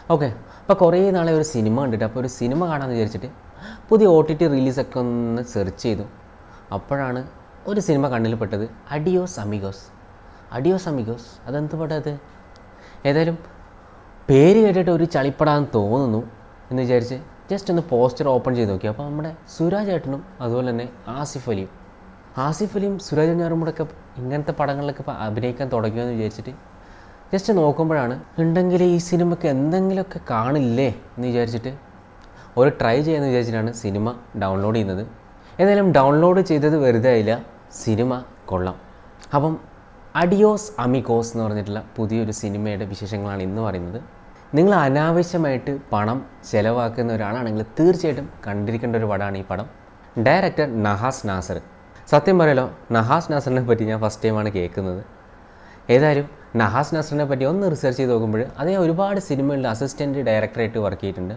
Okay അപ്പോൾ കുറേ നാളെ ഒരു സിനിമ കണ്ടിട്ട് അപ്പോൾ ഒരു സിനിമ കാണാമെന്ന് വിചാരിച്ചിട്ട് പുതിയ ഒ ടി ടി റിലീസൊക്കെ ഒന്ന് സെർച്ച് ചെയ്തു അപ്പോഴാണ് ഒരു സിനിമ കണ്ണിൽ പെട്ടത് അഡിയോസ് അമിഗോസ് അഡിയോസ് അമിഗോസ് അതെന്ത് പടം അത് ഏതായാലും പേര് കേട്ടിട്ട് ഒരു ചളിപ്പടാന്ന് തോന്നുന്നു എന്ന് വിചാരിച്ച് ജസ്റ്റ് ഒന്ന് പോസ്റ്റർ ഓപ്പൺ ചെയ്ത് നോക്കി അപ്പോൾ നമ്മുടെ സുരാജ് ഏട്ടനും അതുപോലെ തന്നെ ആസിഫ് അലിയും ആസിഫ് അലിയും സുരാജ് ഞാറും കൂടെ ഒക്കെ ഇങ്ങനത്തെ പടങ്ങളിലൊക്കെ ഇപ്പോൾ അഭിനയിക്കാൻ തുടങ്ങിയെന്ന് വിചാരിച്ചിട്ട് ജസ്റ്റ് നോക്കുമ്പോഴാണ് ഉണ്ടെങ്കിൽ ഈ സിനിമയ്ക്ക് എന്തെങ്കിലുമൊക്കെ കാണില്ലേ എന്ന് വിചാരിച്ചിട്ട് ഒരു ട്രൈ ചെയ്യാമെന്ന് വിചാരിച്ചിട്ടാണ് സിനിമ ഡൗൺലോഡ് ചെയ്യുന്നത് ഏതായാലും ഡൗൺലോഡ് ചെയ്തത് വെറുതെ ആയില്ല സിനിമ കൊള്ളാം അപ്പം അഡിയോസ് അമിഗോസ് എന്ന് പറഞ്ഞിട്ടുള്ള പുതിയൊരു സിനിമയുടെ വിശേഷങ്ങളാണ് ഇന്ന് പറയുന്നത് നിങ്ങൾ അനാവശ്യമായിട്ട് പണം ചിലവാക്കുന്ന ഒരാളാണെങ്കിൽ തീർച്ചയായിട്ടും കണ്ടിരിക്കേണ്ട ഒരു പടമാണ് ഈ പടം ഡയറക്ടർ നഹാസ് നാസർ സത്യം പറയലോ നഹാസ് നാസറിനെ പറ്റി ഞാൻ ഫസ്റ്റ് ടൈമാണ് കേൾക്കുന്നത് ഏതായാലും നഹാസ് നാസറിനെ പറ്റി ഒന്ന് റിസർച്ച് ചെയ്ത് നോക്കുമ്പോൾ അദ്ദേഹം ഒരുപാട് സിനിമകളിൽ അസിസ്റ്റൻറ്റ് ഡയറക്ടറായിട്ട് വർക്ക് ചെയ്തിട്ടുണ്ട്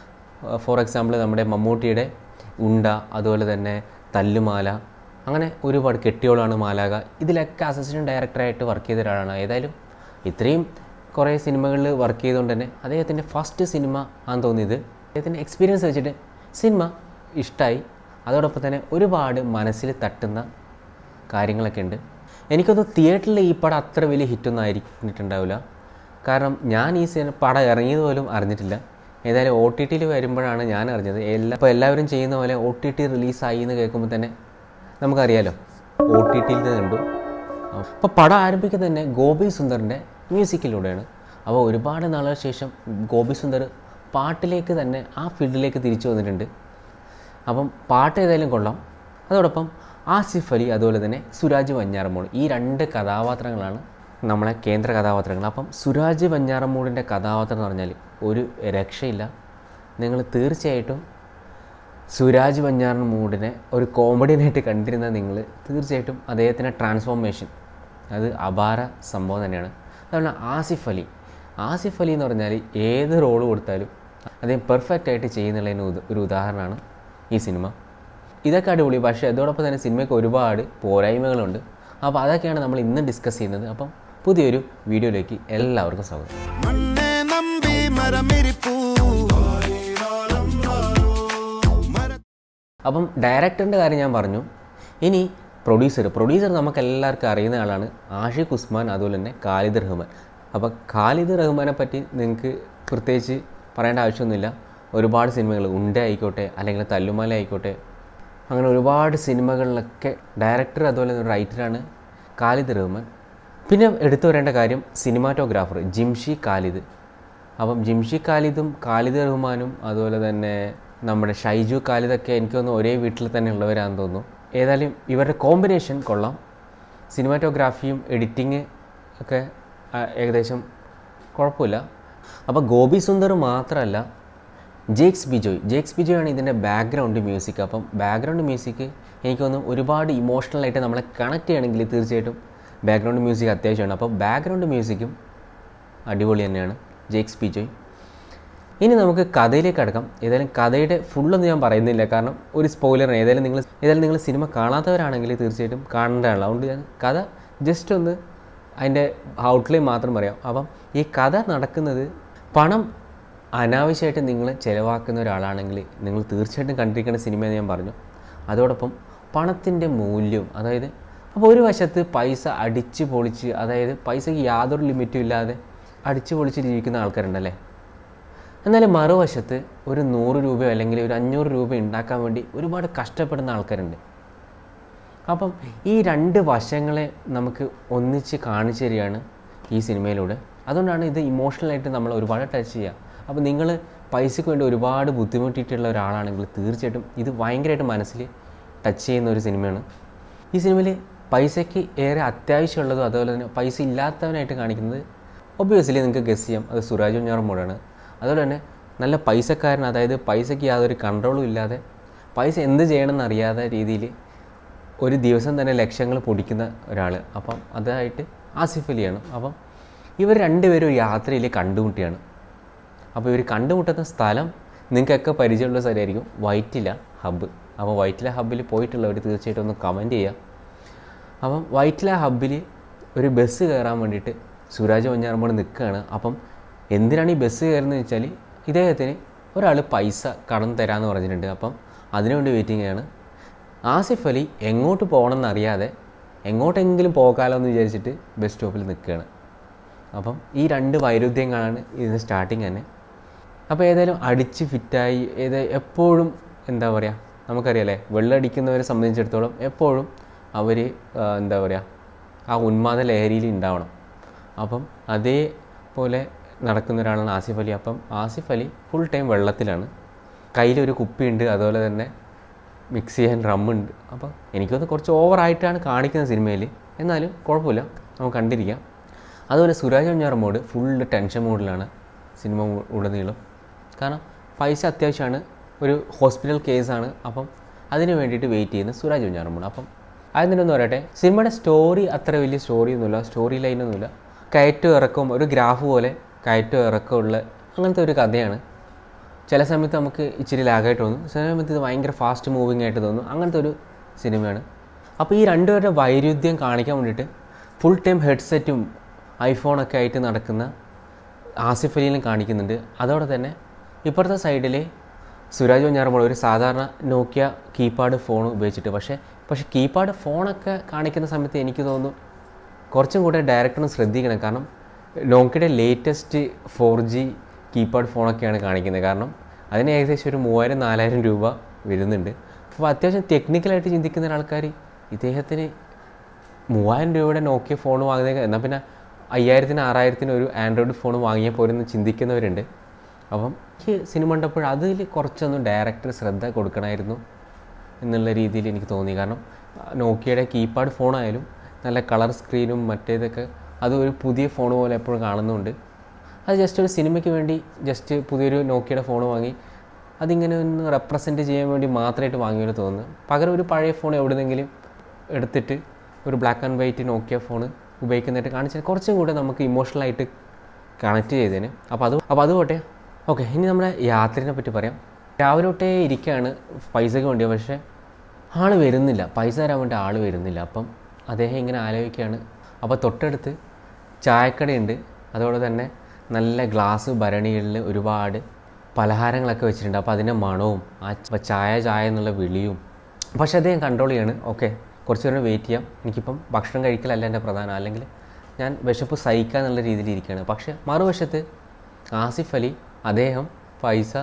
ഫോർ എക്സാമ്പിൾ നമ്മുടെ മമ്മൂട്ടിയുടെ ഉണ്ട അതുപോലെ തന്നെ തല്ലുമാല അങ്ങനെ ഒരുപാട് കെട്ടിയോളാണ് മാലാക ഇതിലൊക്കെ അസിസ്റ്റൻറ്റ് ഡയറക്ടറായിട്ട് വർക്ക് ചെയ്ത ഒരാളാണ് ഏതായാലും ഇത്രയും കുറേ സിനിമകളിൽ വർക്ക് ചെയ്തുകൊണ്ട് തന്നെ അദ്ദേഹത്തിൻ്റെ ഫസ്റ്റ് സിനിമ ആണെന്ന് തോന്നിയത് അദ്ദേഹത്തിൻ്റെ എക്സ്പീരിയൻസ് വെച്ചിട്ട് സിനിമ ഇഷ്ടമായി അതോടൊപ്പം തന്നെ ഒരുപാട് മനസ്സിൽ തട്ടുന്ന കാര്യങ്ങളൊക്കെ ഉണ്ട് എനിക്കൊന്ന് തിയേറ്ററിൽ ഈ പടം അത്ര വലിയ ഹിറ്റൊന്നും ആയിരിക്കിട്ടുണ്ടാവില്ല കാരണം ഞാൻ ഈ സിനിമ പടം ഇറങ്ങിയത് പോലും അറിഞ്ഞിട്ടില്ല ഏതായാലും ഒ ടി ടിയിൽ വരുമ്പോഴാണ് ഞാൻ അറിഞ്ഞത് എല്ലാ ഇപ്പോൾ എല്ലാവരും ചെയ്യുന്ന പോലെ ഒ ടി ടി റിലീസായി എന്ന് കേൾക്കുമ്പോൾ തന്നെ നമുക്കറിയാലോ ഒ ടി ടിയിൽ നിന്ന് കണ്ടു അപ്പോൾ പടം ആരംഭിക്കുന്നത് തന്നെ ഗോപി സുന്ദറിൻ്റെ മ്യൂസിക്കിലൂടെയാണ് അപ്പോൾ ഒരുപാട് നാളുകൾക്ക് ശേഷം ഗോപി സുന്ദർ പാട്ടിലേക്ക് തന്നെ ആ ഫീൽഡിലേക്ക് തിരിച്ചു വന്നിട്ടുണ്ട് അപ്പം പാട്ട് ഏതായാലും കൊള്ളാം അതോടൊപ്പം ആസിഫ് അലി അതുപോലെ തന്നെ സുരാജ് വഞ്ഞാറമ്മൂട് ഈ രണ്ട് കഥാപാത്രങ്ങളാണ് നമ്മളെ കേന്ദ്ര കഥാപാത്രങ്ങൾ അപ്പം സുരാജ് വഞ്ഞാറമ്മൂടിൻ്റെ കഥാപാത്രം എന്ന് പറഞ്ഞാൽ ഒരു രക്ഷയില്ല നിങ്ങൾ തീർച്ചയായിട്ടും സുരാജ് വഞ്ഞാറമ്മൂടിനെ ഒരു കോമഡിയനായിട്ട് കണ്ടിരുന്ന നിങ്ങൾ തീർച്ചയായിട്ടും അദ്ദേഹത്തിൻ്റെ ട്രാൻസ്ഫോർമേഷൻ അത് അപാര സംഭവം തന്നെയാണ് അതുപോലെ ആസിഫ് അലി ആസിഫ് അലി എന്ന് പറഞ്ഞാൽ ഏത് റോൾ കൊടുത്താലും അദ്ദേഹം പെർഫെക്റ്റ് ആയിട്ട് ചെയ്യുന്നുള്ളതിന് ഉദ- ഒരു ഉദാഹരണമാണ് ഈ സിനിമ ഇതൊക്കെ അടിപൊളി പക്ഷേ അതോടൊപ്പം തന്നെ സിനിമയ്ക്ക് ഒരുപാട് പോരായ്മകളുണ്ട് അപ്പോൾ അതൊക്കെയാണ് നമ്മൾ ഇന്ന് ഡിസ്കസ് ചെയ്യുന്നത് അപ്പം പുതിയൊരു വീഡിയോയിലേക്ക് എല്ലാവർക്കും സ്വാഗതം മണ്ണെ നമ്പി മരമിരിപ്പൂ മര അപ്പം ഡയറക്ടറിൻ്റെ കാര്യം ഞാൻ പറഞ്ഞു ഇനി പ്രൊഡ്യൂസർ പ്രൊഡ്യൂസർ നമുക്ക് എല്ലാവർക്കും അറിയുന്ന ആളാണ് ആഷിഖ് ഉസ്മാൻ അതുപോലെ തന്നെ ഖാലിദ് റഹ്മാൻ അപ്പോൾ ഖാലിദ് റഹ്മാനെ പറ്റി നിങ്ങൾക്ക് പ്രത്യേകിച്ച് പറയേണ്ട ആവശ്യമൊന്നുമില്ല ഒരുപാട് സിനിമകൾ ഉണ്ട ആയിക്കോട്ടെ അല്ലെങ്കിൽ തല്ലുമാല ആയിക്കോട്ടെ അങ്ങനെ ഒരുപാട് സിനിമകളിലൊക്കെ ഡയറക്ടർ അതുപോലെ തന്നെ റൈറ്ററാണ് ഖാലിദ് റഹ്മാൻ പിന്നെ എടുത്തു വരേണ്ട കാര്യം സിനിമാറ്റോഗ്രാഫർ ജിംഷി ഖാലിദ് അപ്പം ജിംഷി ഖാലിദും ഖാലിദ് റഹ്മാനും അതുപോലെ തന്നെ നമ്മുടെ ഷൈജു ഖാലിദൊക്കെ എനിക്ക് തോന്നുന്നു ഒരേ വീട്ടിൽ തന്നെ ഉള്ളവരാണെന്ന് തോന്നുന്നു ഏതായാലും ഇവരുടെ കോമ്പിനേഷൻ കൊള്ളാം സിനിമാറ്റോഗ്രാഫിയും എഡിറ്റിങ് ഒക്കെ ആ, ഏകദേശം കുഴപ്പമില്ല അപ്പോൾ ഗോപി സുന്ദർ മാത്രമല്ല ജേക്സ് ബിജോയ് ജേക്സ് ബിജോയ് ആണ് ഇതിൻ്റെ ബാക്ക്ഗ്രൗണ്ട് മ്യൂസിക് അപ്പം ബാക്ക്ഗ്രൗണ്ട് മ്യൂസിക് എനിക്ക് തോന്നുന്നു ഒരുപാട് ഇമോഷണലായിട്ട് നമ്മളെ കണക്ട് ചെയ്യണമെങ്കിൽ തീർച്ചയായിട്ടും ബാക്ക്ഗ്രൗണ്ട് മ്യൂസിക് അത്യാവശ്യമാണ് അപ്പോൾ ബാക്ക്ഗ്രൗണ്ട് മ്യൂസിക്കും അടിപൊളി തന്നെയാണ് ജേക്സ് ബിജോയ് ഇനി നമുക്ക് കഥയിലേക്ക് അടക്കാം ഏതായാലും കഥയുടെ ഫുള്ളൊന്നും ഞാൻ പറയുന്നില്ല കാരണം ഒരു സ്പോയിലറാണ് ഏതായാലും നിങ്ങൾ ഏതായാലും നിങ്ങൾ സിനിമ കാണാത്തവരാണെങ്കിൽ തീർച്ചയായിട്ടും കാണേണ്ടതാണ് അതുകൊണ്ട് ഞാൻ കഥ ജസ്റ്റ് ഒന്ന് അതിൻ്റെ ഔട്ട്ലൈൻ മാത്രം പറയാം അപ്പം ഈ കഥ നടക്കുന്നത് പണം അനാവശ്യമായിട്ട് നിങ്ങൾ ചിലവാക്കുന്ന ഒരാളാണെങ്കിൽ നിങ്ങൾ തീർച്ചയായിട്ടും കണ്ടിരിക്കേണ്ട സിനിമയെന്ന് ഞാൻ പറഞ്ഞു അതോടൊപ്പം പണത്തിൻ്റെ മൂല്യവും അതായത് അപ്പോൾ ഒരു വശത്ത് പൈസ അടിച്ച് പൊളിച്ച് അതായത് പൈസയ്ക്ക് യാതൊരു ലിമിറ്റും ഇല്ലാതെ അടിച്ച് പൊളിച്ച് ജീവിക്കുന്ന ആൾക്കാരുണ്ടല്ലേ എന്നാൽ മറുവശത്ത് ഒരു നൂറ് രൂപയോ അല്ലെങ്കിൽ ഒരു അഞ്ഞൂറ് രൂപ ഉണ്ടാക്കാൻ വേണ്ടി ഒരുപാട് കഷ്ടപ്പെടുന്ന ആൾക്കാരുണ്ട് അപ്പം ഈ രണ്ട് വശങ്ങളെ നമുക്ക് ഒന്നിച്ച് കാണിച്ചു തരികയാണ് ഈ സിനിമയിലൂടെ അതുകൊണ്ടാണ് ഇത് ഇമോഷണലായിട്ട് നമ്മൾ ഒരുപാട് ടച്ച് ചെയ്യുക അപ്പോൾ നിങ്ങൾ പൈസയ്ക്ക് വേണ്ടി ഒരുപാട് ബുദ്ധിമുട്ടിയിട്ടുള്ള ഒരാളാണെങ്കിൽ തീർച്ചയായിട്ടും ഇത് ഭയങ്കരമായിട്ട് മനസ്സിൽ ടച്ച് ചെയ്യുന്ന ഒരു സിനിമയാണ് ഈ സിനിമയിൽ പൈസയ്ക്ക് ഏറെ അത്യാവശ്യമുള്ളതും അതുപോലെ തന്നെ പൈസ ഇല്ലാത്തവനായിട്ട് കാണിക്കുന്നത് ഒബ്വിയസ്ലി നിങ്ങൾക്ക് ഗസ് ചെയ്യാം അത് സുരാജ് കുഞ്ഞാറമ്മൂടാണ് അതുപോലെ തന്നെ നല്ല പൈസക്കാരൻ അതായത് പൈസയ്ക്ക് യാതൊരു കൺട്രോളും ഇല്ലാതെ പൈസ എന്ത് ചെയ്യണമെന്ന് അറിയാത്ത രീതിയിൽ ഒരു ദിവസം തന്നെ ലക്ഷങ്ങൾ പൊടിക്കുന്ന ഒരാൾ അപ്പം അതായിട്ട് ആസിഫ് അലിയാണ് അപ്പം ഇവർ രണ്ടുപേരും ഒരു യാത്രയിൽ കണ്ടുമുട്ടിയാണ് അപ്പോൾ ഇവർ കണ്ടുമുട്ടുന്ന സ്ഥലം നിങ്ങൾക്കൊക്കെ പരിചയമുള്ള സ്ഥലമായിരിക്കും വൈറ്റില ഹബ്ബ് അപ്പോൾ വൈറ്റില ഹബ്ബിൽ പോയിട്ടുള്ളവർ തീർച്ചയായിട്ടും ഒന്ന് കമൻറ്റ് ചെയ്യുക അപ്പം വൈറ്റില ഹബ്ബിൽ ഒരു ബസ് കയറാൻ വേണ്ടിയിട്ട് സുരാജ് വഞ്ഞാറമ്മോട് നിൽക്കുകയാണ് അപ്പം എന്തിനാണ് ഈ ബസ് കയറുന്നത് വെച്ചാൽ ഇദ്ദേഹത്തിന് ഒരാൾ പൈസ കടം തരാമെന്ന് പറഞ്ഞിട്ടുണ്ട് അപ്പം അതിനുവേണ്ടി വെയിറ്റിംഗ് ആണ് ആസിഫ് അലി എങ്ങോട്ട് പോകണമെന്ന് അറിയാതെ എങ്ങോട്ടെങ്കിലും പോകാലോ എന്ന് വിചാരിച്ചിട്ട് ബസ് സ്റ്റോപ്പിൽ നിൽക്കുകയാണ് അപ്പം ഈ രണ്ട് വൈരുദ്ധ്യങ്ങളാണ് ഇതിന് സ്റ്റാർട്ടിങ് തന്നെ അപ്പോൾ ഏതായാലും അടിച്ച് ഫിറ്റായി ഏത് എപ്പോഴും എന്താ പറയുക നമുക്കറിയാലേ വെള്ളമടിക്കുന്നവരെ സംബന്ധിച്ചിടത്തോളം എപ്പോഴും അവർ എന്താ പറയുക ആ ഉന്മാദ ലഹരിയിൽ ഉണ്ടാവണം അപ്പം അതേപോലെ നടക്കുന്ന ഒരാളാണ് ആസിഫ് അലി അപ്പം ആസിഫ് അലി ഫുൾ ടൈം വെള്ളത്തിലാണ് കയ്യിലൊരു കുപ്പിയുണ്ട് അതുപോലെ തന്നെ മിക്സ് ചെയ്യാൻ റമ്മുണ്ട് അപ്പം എനിക്കൊന്ന് കുറച്ച് ഓവറായിട്ടാണ് കാണിക്കുന്ന സിനിമയിൽ എന്നാലും കുഴപ്പമില്ല നമുക്ക് കണ്ടിരിക്കാം അതുപോലെ സുരാജ് വെഞ്ഞാറമ്മോട് ഫുള്ള് ടെൻഷൻ മൂഡിലാണ് സിനിമ മു- ഉടനീളം കാരണം പൈസ അത്യാവശ്യമാണ് ഒരു ഹോസ്പിറ്റൽ കേസാണ് അപ്പം അതിന് വേണ്ടിയിട്ട് വെയിറ്റ് ചെയ്യുന്ന സുരാജ് വെഞ്ഞാറമ്മോട് അപ്പം ആദ്യം തന്നെ ഒന്ന് പറയട്ടെ സിനിമയുടെ സ്റ്റോറി അത്ര വലിയ സ്റ്റോറി ഒന്നുമില്ല സ്റ്റോറി ലൈനൊന്നുമില്ല കയറ്റവും ഇറക്കവും ഒരു ഗ്രാഫ് പോലെ കയറ്റവും ഇറക്കമുള്ള അങ്ങനത്തെ ഒരു കഥയാണ് ചില സമയത്ത് നമുക്ക് ഇച്ചിരി ലാഗായിട്ട് തോന്നും ചില സമയത്ത് ഇത് ഭയങ്കര ഫാസ്റ്റ് മൂവിങ് ആയിട്ട് തോന്നും അങ്ങനത്തെ ഒരു സിനിമയാണ് അപ്പോൾ ഈ രണ്ടുപേരുടെ വൈരുദ്ധ്യം കാണിക്കാൻ വേണ്ടിയിട്ട് ഫുൾ ടൈം ഹെഡ്സെറ്റും ഐഫോണൊക്കെ ആയിട്ട് നടക്കുന്ന ആസിഫ് അലിയിലും കാണിക്കുന്നുണ്ട് അതോടെ തന്നെ ഇപ്പുറത്തെ സൈഡിൽ സുരാജ് വഞ്ഞാറമ്പോൾ ഒരു സാധാരണ നോക്കിയ കീപാഡ് ഫോൺ ഉപയോഗിച്ചിട്ട് പക്ഷേ പക്ഷേ കീപാഡ് ഫോണൊക്കെ കാണിക്കുന്ന സമയത്ത് എനിക്ക് തോന്നുന്നു കുറച്ചും കൂടെ ഡയറക്ടറിന് ശ്രദ്ധിക്കണം കാരണം നോക്കിയുടെ ലേറ്റസ്റ്റ് ഫോർ ജി കീപാഡ് ഫോണൊക്കെയാണ് കാണിക്കുന്നത് കാരണം അതിന് ഏകദേശം ഒരു മൂവായിരം നാലായിരം രൂപ വരുന്നുണ്ട് അപ്പോൾ അത്യാവശ്യം ടെക്നിക്കലായിട്ട് ചിന്തിക്കുന്ന ആൾക്കാർ ഇദ്ദേഹത്തിന് മൂവായിരം രൂപയുടെ നോക്കിയ ഫോൺ വാങ്ങുന്നത് എന്നാൽ പിന്നെ അയ്യായിരത്തിന് ആറായിരത്തിന് ഒരു ആൻഡ്രോയിഡ് ഫോൺ വാങ്ങിയാൽ പോരെന്ന് ചിന്തിക്കുന്നവരുണ്ട് അപ്പം എനിക്ക് സിനിമ കണ്ടപ്പോൾ അതിൽ കുറച്ചൊന്നും ഡയറക്ടർ ശ്രദ്ധ കൊടുക്കണമായിരുന്നു എന്നുള്ള രീതിയിൽ എനിക്ക് തോന്നി കാരണം നോക്കിയയുടെ കീപാഡ് ഫോണായാലും നല്ല കളർ സ്ക്രീനും മറ്റേതൊക്കെ അത് ഒരു പുതിയ ഫോൺ പോലെ എപ്പോഴും കാണുന്നുണ്ട് അത് ജസ്റ്റ് ഒരു സിനിമയ്ക്ക് വേണ്ടി ജസ്റ്റ് പുതിയൊരു നോക്കിയയുടെ ഫോൺ വാങ്ങി അതിങ്ങനെ ഒന്ന് റെപ്രസെൻറ്റ് ചെയ്യാൻ വേണ്ടി മാത്രമായിട്ട് വാങ്ങിയെന്ന് തോന്നുന്നു പകരം ഒരു പഴയ ഫോൺ എവിടെന്നെങ്കിലും എടുത്തിട്ട് ഒരു black and white Nokia phone ഉപയോഗിക്കുന്നതായിട്ട് കാണിച്ചാൽ കുറച്ചും കൂടെ നമുക്ക് ഇമോഷണലായിട്ട് കണക്ട് ചെയ്തേന് അപ്പോൾ അത് അപ്പോൾ അത് പോട്ടെ ഓക്കെ ഇനി നമ്മുടെ യാത്രയെ പറ്റി പറയാം രാവിലെ തൊട്ടേ ഇരിക്കുകയാണ് പൈസയ്ക്ക് വേണ്ടി പക്ഷേ ആൾ വരുന്നില്ല പൈസ തരാൻ വേണ്ടി ആൾ വരുന്നില്ല അപ്പം അദ്ദേഹം ഇങ്ങനെ ആലോചിക്കുകയാണ് അപ്പോൾ തൊട്ടടുത്ത് ചായക്കടയുണ്ട് അതുപോലെ തന്നെ നല്ല ഗ്ലാസ് ഭരണികളിൽ ഒരുപാട് പലഹാരങ്ങളൊക്കെ വെച്ചിട്ടുണ്ട് അപ്പോൾ അതിൻ്റെ മണവും ആ ച- ചായ ചായ എന്നുള്ള വിളിയും പക്ഷേ അദ്ദേഹം കൺട്രോൾ ചെയ്യാണ് ഓക്കെ കുറച്ച് നേരം വെയിറ്റ് ചെയ്യാം എനിക്കിപ്പം ഭക്ഷണം കഴിക്കലല്ല എൻ്റെ പ്രധാനം അല്ലെങ്കിൽ ഞാൻ വിശപ്പ് സഹിക്കുക എന്നുള്ള രീതിയിൽ ഇരിക്കുകയാണ് പക്ഷേ മറുവശത്ത് ആസിഫ് അലി അദ്ദേഹം പൈസ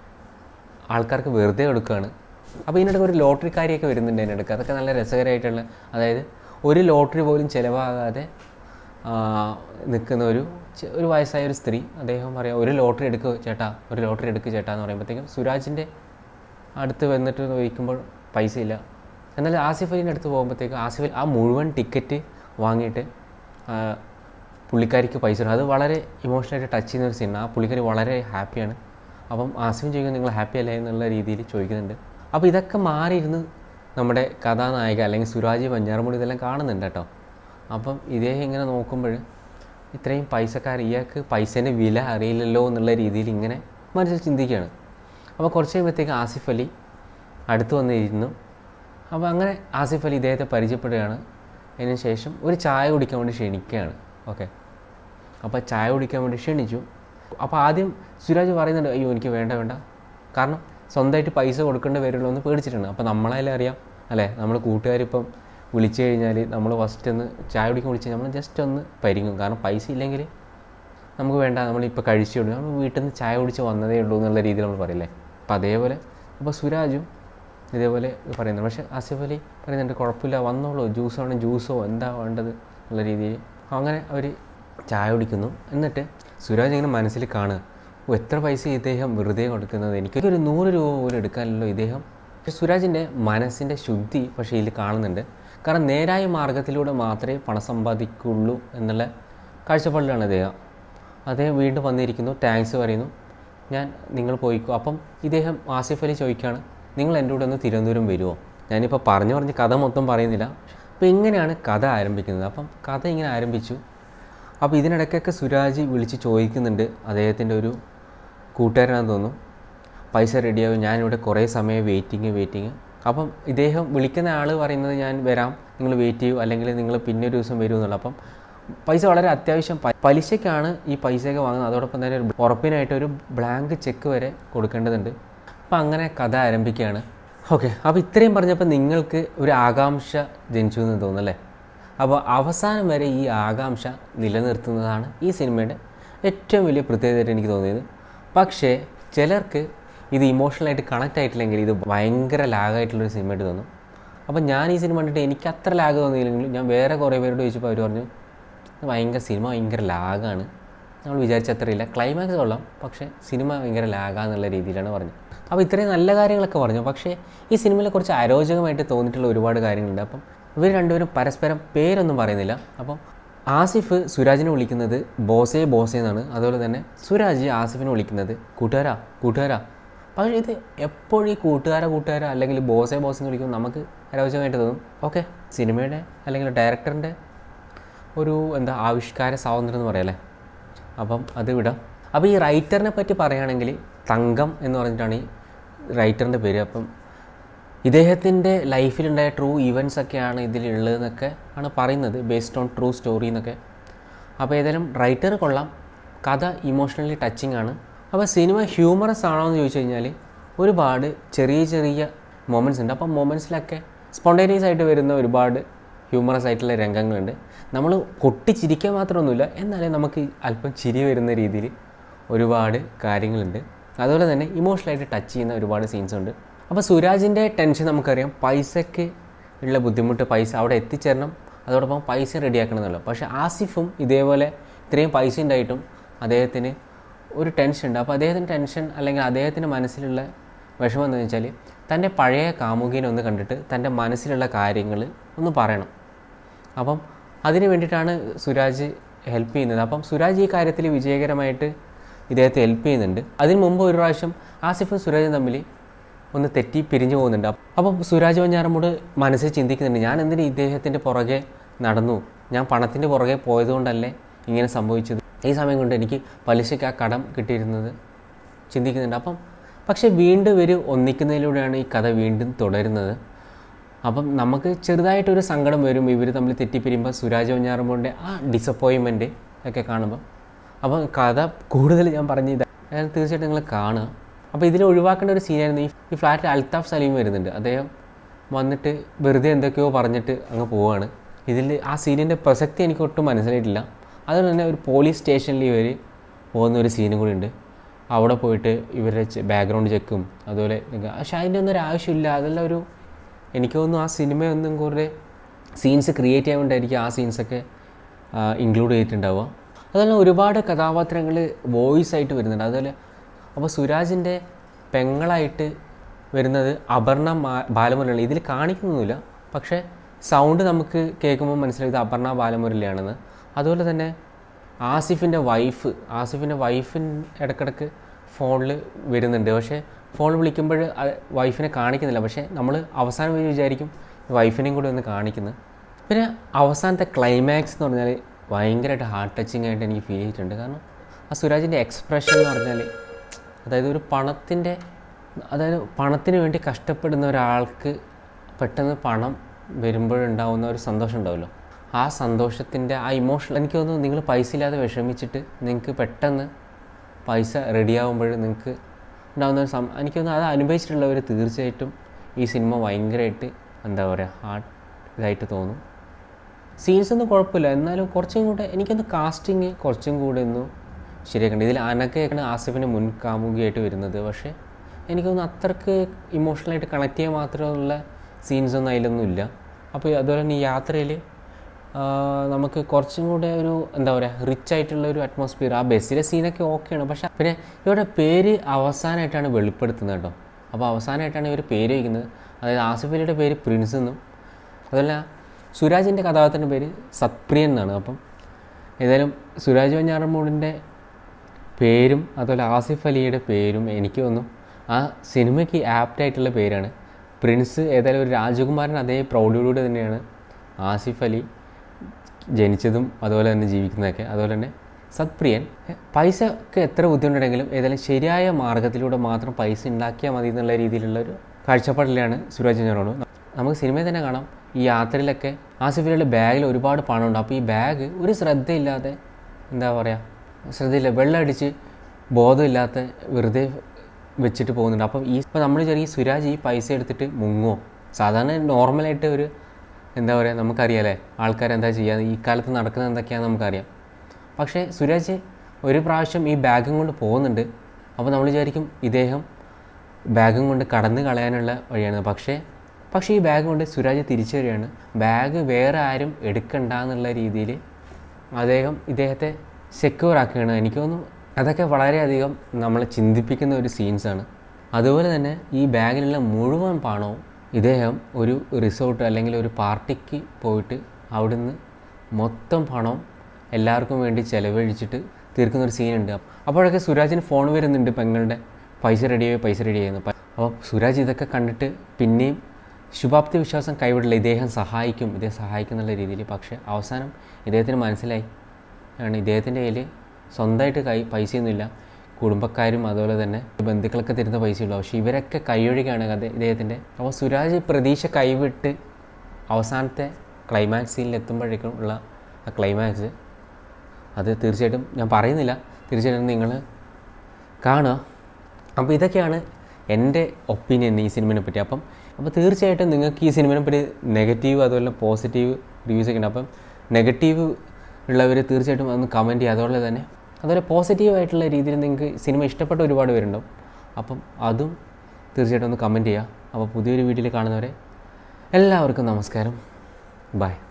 ആൾക്കാർക്ക് വെറുതെ കൊടുക്കുകയാണ് അപ്പോൾ ഇതിനിടയ്ക്ക് ഒരു ലോട്ടറി കാര്യമൊക്കെ വരുന്നുണ്ട് അതിനിടയ്ക്ക് അതൊക്കെ നല്ല രസകരമായിട്ടുള്ള അതായത് ഒരു ലോട്ടറി പോലും ചിലവാകാതെ ആ, നിൽക്കുന്ന ഒരു ചെ- ഒരു വയസ്സായ ഒരു സ്ത്രീ അദ്ദേഹം പറയാം ഒരു ലോട്ടറി എടുക്കുക ചേട്ടാ ഒരു ലോട്ടറി എടുക്കുക ചേട്ടാ എന്ന് പറയുമ്പോഴത്തേക്കും സുരാജിൻ്റെ അടുത്ത് വന്നിട്ട് ചോദിക്കുമ്പോൾ പൈസ ഇല്ല എന്നാൽ ആസിഫ് അലിൻ്റെ അടുത്ത് പോകുമ്പോഴത്തേക്ക് ആസിഫ് അലി ആ മുഴുവൻ ടിക്കറ്റ് വാങ്ങിയിട്ട് ആ, പുള്ളിക്കാരിക്ക് പൈസ കൊടുക്കും അത് വളരെ ഇമോഷണലായിട്ട് ടച്ച് ചെയ്യുന്ന ഒരു സീനാണ് ആ പുള്ളിക്കാരി വളരെ ഹാപ്പിയാണ് അപ്പം ആസിഫും ചോദിക്കുന്നത് നിങ്ങൾ ഹാപ്പി അല്ലേ എന്നുള്ള രീതിയിൽ ചോദിക്കുന്നുണ്ട് അപ്പോൾ ഇതൊക്കെ മാറിയിരുന്ന് നമ്മുടെ കഥാനായിക അല്ലെങ്കിൽ സുരാജ് പഞ്ചാറമുടി ഇതെല്ലാം കാണുന്നുണ്ട് കേട്ടോ അപ്പം ഇദ്ദേഹം ഇങ്ങനെ നോക്കുമ്പോൾ ഇത്രയും പൈസക്കാർ ഇയാൾക്ക് പൈസേൻ്റെ വില അറിയില്ലല്ലോ എന്നുള്ള രീതിയിൽ ഇങ്ങനെ മനസ്സിൽ ചിന്തിക്കുകയാണ് അപ്പോൾ കുറച്ച് കഴിയുമ്പോഴത്തേക്ക് ആസിഫ് അലി അടുത്ത് വന്നിരുന്നു അപ്പോൾ അങ്ങനെ ആസിഫ് അലി ഇദ്ദേഹത്തെ പരിചയപ്പെടുകയാണ് അതിന് ശേഷം ഒരു ചായ കുടിക്കാൻ വേണ്ടി ക്ഷണിക്കുകയാണ് ഓക്കെ അപ്പോൾ ചായ കുടിക്കാൻ വേണ്ടി ക്ഷണിച്ചു അപ്പോൾ ആദ്യം സുരാജ് പറയുന്നുണ്ട് അയ്യോ എനിക്ക് വേണ്ട വേണ്ട കാരണം സ്വന്തമായിട്ട് പൈസ കൊടുക്കേണ്ടി വരുള്ളൂ എന്ന് പേടിച്ചിട്ടുണ്ട് അപ്പോൾ നമ്മളായാലും അറിയാം അല്ലേ നമ്മൾ കൂട്ടുകാരിപ്പം വിളിച്ചു കഴിഞ്ഞാൽ നമ്മൾ ഫസ്റ്റ് ഒന്ന് ചായ കുടിക്കാൻ വിളിച്ച് നമ്മൾ ജസ്റ്റ് ഒന്ന് പരിങ്ങും കാരണം പൈസ ഇല്ലെങ്കിൽ നമുക്ക് വേണ്ട നമ്മളിപ്പോൾ കഴിച്ചുള്ളൂ നമ്മൾ വീട്ടിൽ നിന്ന് ചായ കുടിച്ച് വന്നതേ ഉള്ളൂ എന്നുള്ള രീതിയിൽ നമ്മൾ പറയില്ലേ അപ്പോൾ അതേപോലെ അപ്പോൾ സുരാജും ഇതേപോലെ പറയുന്നുണ്ട് പക്ഷേ ആസിഫ് അലി പറയുന്നുണ്ട് കുഴപ്പമില്ല വന്നോളൂ ജ്യൂസ് വേണം ജ്യൂസോ എന്താ വേണ്ടത് എന്നുള്ള രീതിയിൽ അങ്ങനെ അവർ ചായ കുടിക്കുന്നു എന്നിട്ട് സുരാജ് ഇങ്ങനെ മനസ്സിൽ കാണുക ഓ എത്ര പൈസ ഇദ്ദേഹം വെറുതെ കൊടുക്കുന്നത് എനിക്കൊരു നൂറ് രൂപ പോലും എടുക്കാനല്ലോ ഇദ്ദേഹം പക്ഷേ സുരാജിൻ്റെ മനസ്സിൻ്റെ ശുദ്ധി പക്ഷേ ഇതിൽ കാണുന്നുണ്ട് കാരണം നേരായ മാർഗത്തിലൂടെ മാത്രമേ പണം സമ്പാദിക്കുള്ളൂ എന്നുള്ള കാഴ്ചപ്പാടിലാണ് അദ്ദേഹം അദ്ദേഹം വീണ്ടും വന്നിരിക്കുന്നു താങ്ക്സ് പറയുന്നു ഞാൻ നിങ്ങൾ പോയിക്കോ അപ്പം ഇദ്ദേഹം ആസിഫ് അലി ചോദിക്കുകയാണ് നിങ്ങൾ എൻ്റെ കൂടെ ഒന്ന് തിരുവനന്തപുരം വരുമോ ഞാനിപ്പോൾ പറഞ്ഞു പറഞ്ഞ് കഥ മൊത്തം പറയുന്നില്ല അപ്പോൾ ഇങ്ങനെയാണ് കഥ ആരംഭിക്കുന്നത് അപ്പം കഥ ഇങ്ങനെ ആരംഭിച്ചു അപ്പോൾ ഇതിനിടയ്ക്കൊക്കെ സുരാജ് വിളിച്ച് ചോദിക്കുന്നുണ്ട് അദ്ദേഹത്തിൻ്റെ ഒരു കൂട്ടുകാരനാണെന്ന് തോന്നുന്നു പൈസ റെഡിയാവും ഞാനിവിടെ കുറേ സമയം വെയിറ്റിങ് വെയിറ്റിങ് അപ്പം ഇദ്ദേഹം വിളിക്കുന്ന ആൾ പറയുന്നത് ഞാൻ വരാം നിങ്ങൾ വെയിറ്റ് ചെയ്യൂ അല്ലെങ്കിൽ നിങ്ങൾ പിന്നെ ഒരു ദിവസം വരൂ എന്നുള്ള അപ്പം പൈസ വളരെ അത്യാവശ്യം പ- പലിശയ്ക്കാണ് ഈ പൈസയൊക്കെ വാങ്ങുന്നത് അതോടൊപ്പം തന്നെ ഒരു ഉറപ്പിനായിട്ട് ഒരു ബ്ലാങ്ക് ചെക്ക് വരെ കൊടുക്കേണ്ടതുണ്ട് അപ്പം അങ്ങനെ കഥ ആരംഭിക്കുകയാണ് ഓക്കെ അപ്പോൾ ഇത്രയും പറഞ്ഞപ്പോൾ നിങ്ങൾക്ക് ഒരു ആകാംക്ഷ ജനിച്ചു എന്ന് തോന്നുന്നല്ലേ അപ്പോൾ അവസാനം വരെ ഈ ആകാംക്ഷ നിലനിർത്തുന്നതാണ് ഈ സിനിമയുടെ ഏറ്റവും വലിയ പ്രത്യേകതയായിട്ട് എനിക്ക് തോന്നിയത് പക്ഷേ ചിലർക്ക് ഇത് ഇമോഷണലായിട്ട് കണക്റ്റ് ആയിട്ടില്ലെങ്കിൽ ഇത് ഭയങ്കര ലാഗായിട്ടുള്ളൊരു സിനിമയായിട്ട് തോന്നും അപ്പോൾ ഞാൻ ഈ സിനിമ കണ്ടിട്ട് എനിക്ക് അത്ര ലാഗ് തോന്നിയില്ലെങ്കിലും ഞാൻ വേറെ കുറേ പേരോട് ചോദിച്ചപ്പോൾ അവർ പറഞ്ഞു ഇത് ഭയങ്കര സിനിമ ഭയങ്കര ലാഗാണ് നമ്മൾ വിചാരിച്ച അത്രയില്ല ക്ലൈമാക്സ് കൊള്ളാം പക്ഷേ സിനിമ ഭയങ്കര ലാഗാന്നുള്ള രീതിയിലാണ് പറഞ്ഞത് അപ്പോൾ ഇത്രയും നല്ല കാര്യങ്ങളൊക്കെ പറഞ്ഞു പക്ഷേ ഈ സിനിമയിൽ കുറച്ച് അരോചകമായിട്ട് തോന്നിയിട്ടുള്ള ഒരുപാട് കാര്യങ്ങളുണ്ട് അപ്പം ഇവർ രണ്ടുപേരും പരസ്പരം പേരൊന്നും പറയുന്നില്ല അപ്പം ആസിഫ് സുരാജിനെ വിളിക്കുന്നത് ബോസേ ബോസേ എന്നാണ് അതുപോലെ തന്നെ സുരാജ് ആസിഫിനെ വിളിക്കുന്നത് കൂട്ടുകാരാ കൂട്ടുകാരാ പക്ഷേ ഇത് എപ്പോഴും ഈ കൂട്ടുകാര കൂട്ടുകാര അല്ലെങ്കിൽ ബോസേ ബോസ് എന്ന് വിളിക്കുമ്പോൾ നമുക്ക് അരോചകമായിട്ട് തോന്നും ഓക്കെ സിനിമയുടെ അല്ലെങ്കിൽ ഡയറക്ടറിൻ്റെ ഒരു എന്താ ആവിഷ്കാര സ്വാതന്ത്ര്യം എന്ന് പറയല്ലേ അപ്പം അത് വിടാം അപ്പോൾ ഈ റൈറ്ററിനെ പറ്റി പറയുകയാണെങ്കിൽ തങ്കം എന്ന് പറഞ്ഞിട്ടാണ് ഈ റൈറ്ററിൻ്റെ പേര് അപ്പം ഇദ്ദേഹത്തിൻ്റെ ലൈഫിലുണ്ടായ ട്രൂ ഇവൻറ്റ്സ് ഒക്കെയാണ് ഇതിലുള്ളതെന്നൊക്കെ ആണ് പറയുന്നത് ബേസ്ഡ് ഓൺ ട്രൂ സ്റ്റോറി എന്നൊക്കെ അപ്പോൾ ഏതായാലും റൈറ്റർ കൊള്ളാം കഥ ഇമോഷണലി ടച്ചിങ് ആണ് അപ്പോൾ സിനിമ ഹ്യൂമറസ് ആണോ എന്ന് ചോദിച്ചു കഴിഞ്ഞാൽ ഒരുപാട് ചെറിയ ചെറിയ മൊമെൻറ്റ്സ് ഉണ്ട് അപ്പം മൊമെൻറ്റ്സിലൊക്കെ സ്പോണ്ടേനിയസ് ആയിട്ട് വരുന്ന ഒരുപാട് ഹ്യൂമറസ് ആയിട്ടുള്ള രംഗങ്ങളുണ്ട് നമ്മൾ പൊട്ടിച്ചിരിക്കാൻ മാത്രമൊന്നുമില്ല എന്നാലും നമുക്ക് അല്പം ചിരി വരുന്ന രീതിയിൽ ഒരുപാട് കാര്യങ്ങളുണ്ട് അതുപോലെ തന്നെ ഇമോഷണലായിട്ട് ടച്ച് ചെയ്യുന്ന ഒരുപാട് സീൻസ് ഉണ്ട് അപ്പോൾ സുരാജിൻ്റെ ടെൻഷൻ നമുക്കറിയാം പൈസയ്ക്ക് ഉള്ള ബുദ്ധിമുട്ട് പൈസ അവിടെ എത്തിച്ചേരണം അതോടൊപ്പം പൈസ റെഡിയാക്കണം എന്നുള്ളത് പക്ഷേ ആസിഫും ഇതേപോലെ ഇത്രയും പൈസ ഉണ്ടായിട്ടും അദ്ദേഹത്തിന് ഒരു ടെൻഷൻ ഉണ്ട് അപ്പോൾ അദ്ദേഹത്തിന് ടെൻഷൻ അല്ലെങ്കിൽ അദ്ദേഹത്തിൻ്റെ മനസ്സിലുള്ള വിഷമം എന്താണെന്ന് വെച്ചാൽ തൻ്റെ പഴയ കാമുകീനെ ഒന്ന് കണ്ടിട്ട് തൻ്റെ മനസ്സിലുള്ള കാര്യങ്ങൾ ഒന്ന് പറയണം അപ്പം അതിന് വേണ്ടിയിട്ടാണ് സുരാജ് ഹെൽപ്പ് ചെയ്യുന്നത് അപ്പം സുരാജ് ഈ കാര്യത്തിൽ വിജയകരമായിട്ട് ഇദ്ദേഹത്തെ ഹെൽപ്പ് ചെയ്യുന്നുണ്ട് അതിന് മുമ്പ് ഒരു പ്രാവശ്യം ആസിഫും സുരാജും തമ്മിൽ ഒന്ന് തെറ്റി പിരിഞ്ഞു പോകുന്നുണ്ട് അപ്പ- അപ്പം സുരാജ് വഞ്ഞാറമ്മൂട് മനസ്സിൽ ചിന്തിക്കുന്നുണ്ട് ഞാൻ എന്തിന് ഇദ്ദേഹത്തിൻ്റെ പുറകെ നടന്നു ഞാൻ പണത്തിൻ്റെ പുറകെ പോയതുകൊണ്ടല്ലേ ഇങ്ങനെ സംഭവിച്ചത് ഈ സമയം കൊണ്ട് എനിക്ക് പലിശയ്ക്ക് ആ കടം കിട്ടിയിരുന്നത് ചിന്തിക്കുന്നുണ്ട് അപ്പം പക്ഷേ വീണ്ടും ഇവർ ഒന്നിക്കുന്നതിലൂടെയാണ് ഈ കഥ വീണ്ടും തുടരുന്നത് അപ്പം നമുക്ക് ചെറുതായിട്ടൊരു സങ്കടം വരും ഇവർ തമ്മിൽ തെറ്റിപ്പിരിയുമ്പോൾ സുരാജ് വഞ്ഞാറമ്മൂടിൻ്റെ ആ ഡിസപ്പോയിൻമെൻറ്റ് ഒക്കെ കാണുമ്പോൾ അപ്പം കഥ കൂടുതൽ ഞാൻ പറഞ്ഞു ഇതാ അതായത് തീർച്ചയായിട്ടും നിങ്ങൾ കാണുക അപ്പോൾ ഇതിൽ ഒഴിവാക്കേണ്ട ഒരു സീനായിരുന്നു ഈ ഈ ഫ്ലാറ്റിൽ അൽത്താഫ് സലീം വരുന്നുണ്ട് അദ്ദേഹം വന്നിട്ട് വെറുതെ എന്തൊക്കെയോ പറഞ്ഞിട്ട് അങ്ങ് പോവാണ് ഇതിൽ ആ സീനിൻ്റെ പ്രസക്തി എനിക്ക് ഒട്ടും മനസ്സിലായിട്ടില്ല അതുപോലെ തന്നെ ഒരു പോലീസ് സ്റ്റേഷനിൽ ഇവർ പോകുന്ന ഒരു സീനും കൂടി ഉണ്ട് അവിടെ പോയിട്ട് ഇവരുടെ ബാക്ക്ഗ്രൗണ്ട് ചെക്കും അതുപോലെ ഇതൊക്കെ. പക്ഷെ അതിൻ്റെ ഒന്നും ഒരു ആവശ്യമില്ല അതെല്ലാം ഒരു എനിക്ക് തോന്നുന്നു ആ സിനിമയൊന്നും കുറേ സീൻസ് ക്രിയേറ്റ് ചെയ്യാൻ വേണ്ടിയായിരിക്കും ആ സീൻസൊക്കെ ഇൻക്ലൂഡ് ചെയ്തിട്ടുണ്ടാവുക അതുപോലെ ഒരുപാട് കഥാപാത്രങ്ങൾ വോയിസ് ആയിട്ട് വരുന്നുണ്ട് അതുപോലെ അപ്പോൾ സുരാജിൻ്റെ പെങ്ങളായിട്ട് വരുന്നത് അപർണ മാ- ബാലമുരളിയാണ് ഇതിൽ കാണിക്കുന്നൊന്നുമില്ല പക്ഷേ സൗണ്ട് നമുക്ക് കേൾക്കുമ്പോൾ മനസ്സിലായി ഇത് അപർണ ബാലമുരളിയാണെന്ന് അതുപോലെ തന്നെ ആസിഫിൻ്റെ വൈഫ് ആസിഫിൻ്റെ വൈഫിൻ ഇടക്കിടക്ക് ഫോണിൽ വരുന്നുണ്ട് പക്ഷേ ഫോൺ വിളിക്കുമ്പോൾ വൈഫിനെ കാണിക്കുന്നില്ല പക്ഷേ നമ്മൾ അവസാനം വരെ വിചാരിക്കും വൈഫിനെയും കൂടി ഒന്ന് കാണിക്കുന്നത് പിന്നെ അവസാനത്തെ ക്ലൈമാക്സ് എന്ന് പറഞ്ഞാൽ ഭയങ്കരമായിട്ട് ഹാർട്ട് ടച്ചിങ് ആയിട്ട് എനിക്ക് ഫീൽ ചെയ്തിട്ടുണ്ട് കാരണം ആ സുരാജിൻ്റെ എക്സ്പ്രഷൻ എന്ന് പറഞ്ഞാൽ അതായത് ഒരു പണത്തിൻ്റെ അതായത് പണത്തിന് വേണ്ടി കഷ്ടപ്പെടുന്ന ഒരാൾക്ക് പെട്ടെന്ന് പണം വരുമ്പോഴുണ്ടാവുന്ന ഒരു സന്തോഷം ഉണ്ടാവുമല്ലോ ആ സന്തോഷത്തിൻ്റെ ആ ഇമോഷൻ എനിക്ക് തോന്നുന്നു നിങ്ങൾ പൈസ ഇല്ലാതെ വിഷമിച്ചിട്ട് നിങ്ങൾക്ക് പെട്ടെന്ന് പൈസ റെഡിയാകുമ്പോൾ നിങ്ങൾക്ക് ഉണ്ടാകുന്ന ഒരു സം എനിക്ക് തോന്നുന്നു അത് അനുഭവിച്ചിട്ടുള്ളവർ തീർച്ചയായിട്ടും ഈ സിനിമ ഭയങ്കരമായിട്ട് എന്താ പറയുക ഹാർട്ട് ഇതായിട്ട് തോന്നും സീൻസ് ഒന്നും കുഴപ്പമില്ല എന്നാലും കുറച്ചും കൂടെ എനിക്കൊന്ന് കാസ്റ്റിങ് കുറച്ചും കൂടെ ഒന്ന് ശരിയാക്കണ്ട ഇതിൽ അനക്കയാണ് ആസിഫിന് മുൻ കാമുകിയായിട്ട് വരുന്നത് പക്ഷേ എനിക്കൊന്ന് അത്രക്ക് ഇമോഷണലായിട്ട് കണക്ട് ചെയ്യാൻ മാത്രമുള്ള സീൻസ് ഒന്നും അതിലൊന്നും ഇല്ല അപ്പോൾ അതുപോലെ തന്നെ ഈ യാത്രയിൽ നമുക്ക് കുറച്ചും കൂടെ ഒരു എന്താ പറയുക റിച്ച് ആയിട്ടുള്ള ഒരു അറ്റ്മോസ്ഫിയർ ആ ബസ്സിലെ സീനൊക്കെ ഓക്കെയാണ് പക്ഷേ പിന്നെ ഇവരുടെ പേര് അവസാനമായിട്ടാണ് വെളിപ്പെടുത്തുന്നത് കേട്ടോ അപ്പോൾ അവസാനമായിട്ടാണ് ഇവർ പേര് വയ്ക്കുന്നത് അതായത് ആസിഫ് അലിയുടെ പേര് പ്രിൻസ് എന്നും അതുപോലെ സുരാജിൻ്റെ കഥാപാത്രത്തിൻ്റെ പേര് സത്പ്രിയൻ എന്നാണ് അപ്പം ഏതായാലും സുരാജ് വഞ്ഞാറമ്മൂടിൻ്റെ പേരും അതുപോലെ ആസിഫ് അലിയുടെ പേരും എനിക്ക് തോന്നുന്നു ആ സിനിമയ്ക്ക് ആപ്റ്റ് ആയിട്ടുള്ള പേരാണ് പ്രിൻസ് ഏതായാലും ഒരു രാജകുമാരൻ അതേ പ്രൗഢിയോടുകൂടി തന്നെയാണ് ആസിഫ് അലി ജനിച്ചതും അതുപോലെ തന്നെ ജീവിക്കുന്നതൊക്കെ അതുപോലെ തന്നെ സത്പ്രിയൻ എ, പൈസക്ക് എത്ര ബുദ്ധിമുട്ടുണ്ടെങ്കിലും ഏതായാലും ശരിയായ മാർഗത്തിലൂടെ മാത്രം പൈസ ഉണ്ടാക്കിയാൽ മതി എന്നുള്ള രീതിയിലുള്ള ഒരു കാഴ്ചപ്പാടിലാണ് സുരാജ് ഞങ്ങളോട് നമുക്ക് സിനിമയിൽ തന്നെ കാണാം ഈ യാത്രയിലൊക്കെ ആസിഫിയുടെ ബാഗിൽ ഒരുപാട് പണമുണ്ട് അപ്പോൾ ഈ ബാഗ് ഒരു ശ്രദ്ധയില്ലാതെ എന്താ പറയുക ശ്രദ്ധയില്ല വെള്ളം അടിച്ച് ബോധമില്ലാത്ത വെറുതെ വെച്ചിട്ട് പോകുന്നുണ്ട് അപ്പം ഈ ഇപ്പം നമ്മൾ ചെറിയ സുരാജ് ഈ പൈസ എടുത്തിട്ട് മുങ്ങോ സാധാരണ നോർമലായിട്ട് ഒരു എന്താ പറയുക നമുക്കറിയാലേ ആൾക്കാരെന്താ ചെയ്യുക ഈ കാലത്ത് നടക്കുന്നത് എന്തൊക്കെയാണെന്ന് നമുക്കറിയാം പക്ഷേ സുരാജ് ഒരു പ്രാവശ്യം ഈ ബാഗും കൊണ്ട് പോകുന്നുണ്ട് അപ്പോൾ നമ്മൾ വിചാരിക്കും ഇദ്ദേഹം ബാഗും കൊണ്ട് കടന്നു കളയാനുള്ള വഴിയാണ് പക്ഷേ പക്ഷേ ഈ ബാഗ് കൊണ്ട് സുരാജ് തിരിച്ചു വരികയാണ് ബാഗ് വേറെ ആരും എടുക്കണ്ട എന്നുള്ള രീതിയിൽ അദ്ദേഹം ഇദ്ദേഹത്തെ സെക്യൂർ ആക്കുകയാണ് എനിക്ക് തോന്നുന്നു അതൊക്കെ വളരെയധികം നമ്മളെ ചിന്തിപ്പിക്കുന്ന ഒരു സീൻസാണ് അതുപോലെ തന്നെ ഈ ബാഗിലുള്ള മുഴുവൻ പണവും ഇദ്ദേഹം ഒരു റിസോർട്ട് അല്ലെങ്കിൽ ഒരു പാർട്ടിക്ക് പോയിട്ട് അവിടുന്ന് മൊത്തം പണം എല്ലാവർക്കും വേണ്ടി ചിലവഴിച്ചിട്ട് തീർക്കുന്ന ഒരു സീനുണ്ട് അപ്പോഴൊക്കെ സുരാജിന് ഫോൺ വരുന്നുണ്ട് പെങ്ങളുടെ പൈസ റെഡിയായി പൈസ റെഡി ചെയ്യുന്നു അപ്പോൾ സുരാജ് ഇതൊക്കെ കണ്ടിട്ട് പിന്നെയും ശുഭാപ്തി വിശ്വാസം കൈവിടില്ല ഇദ്ദേഹം സഹായിക്കും ഇദ്ദേഹം സഹായിക്കും എന്നുള്ള രീതിയിൽ പക്ഷേ അവസാനം ഇദ്ദേഹത്തിന് മനസ്സിലായി ആണ് ഇദ്ദേഹത്തിൻ്റെ കയ്യിൽ സ്വന്തമായിട്ട് കൈ പൈസയൊന്നുമില്ല കുടുംബക്കാരും അതുപോലെ തന്നെ ബന്ധുക്കളൊക്കെ തരുന്ന പൈസയുള്ളൂ പക്ഷേ ഇവരൊക്കെ കൈയൊഴിക്കുകയാണ് കഥ ഇദ്ദേഹത്തിൻ്റെ അപ്പോൾ സുരാജ് പ്രതീക്ഷ കൈവിട്ട് അവസാനത്തെ ക്ലൈമാക്സ് സീനിൽ എത്തുമ്പോഴേക്കും ഉള്ള ആ ക്ലൈമാക്സ് അത് തീർച്ചയായിട്ടും ഞാൻ പറയുന്നില്ല തീർച്ചയായിട്ടും നിങ്ങൾ കാണുക അപ്പോൾ ഇതൊക്കെയാണ് എൻ്റെ ഒപ്പീനിയൻ ഈ സിനിമയെ പറ്റി അപ്പം അപ്പോൾ തീർച്ചയായിട്ടും നിങ്ങൾക്ക് ഈ സിനിമയെ പറ്റി നെഗറ്റീവ് അതുപോലെ പോസിറ്റീവ് റിവ്യൂസ് ഒക്കെ ഉണ്ട് അപ്പം നെഗറ്റീവ് ഉള്ളവർ തീർച്ചയായിട്ടും അതൊന്ന് കമൻറ്റ് ചെയ്യുക അതുപോലെ തന്നെ അതുപോലെ പോസിറ്റീവ് ആയിട്ടുള്ള രീതിയിൽ നിങ്ങൾക്ക് സിനിമ ഇഷ്ടപ്പെട്ട ഒരുപാട് പേരുണ്ടാവും അപ്പം അതും തീർച്ചയായിട്ടും ഒന്ന് കമൻറ്റ് ചെയ്യുക അപ്പോൾ പുതിയൊരു വീഡിയോയിൽ കാണുന്നവരെ എല്ലാവർക്കും നമസ്കാരം ബൈ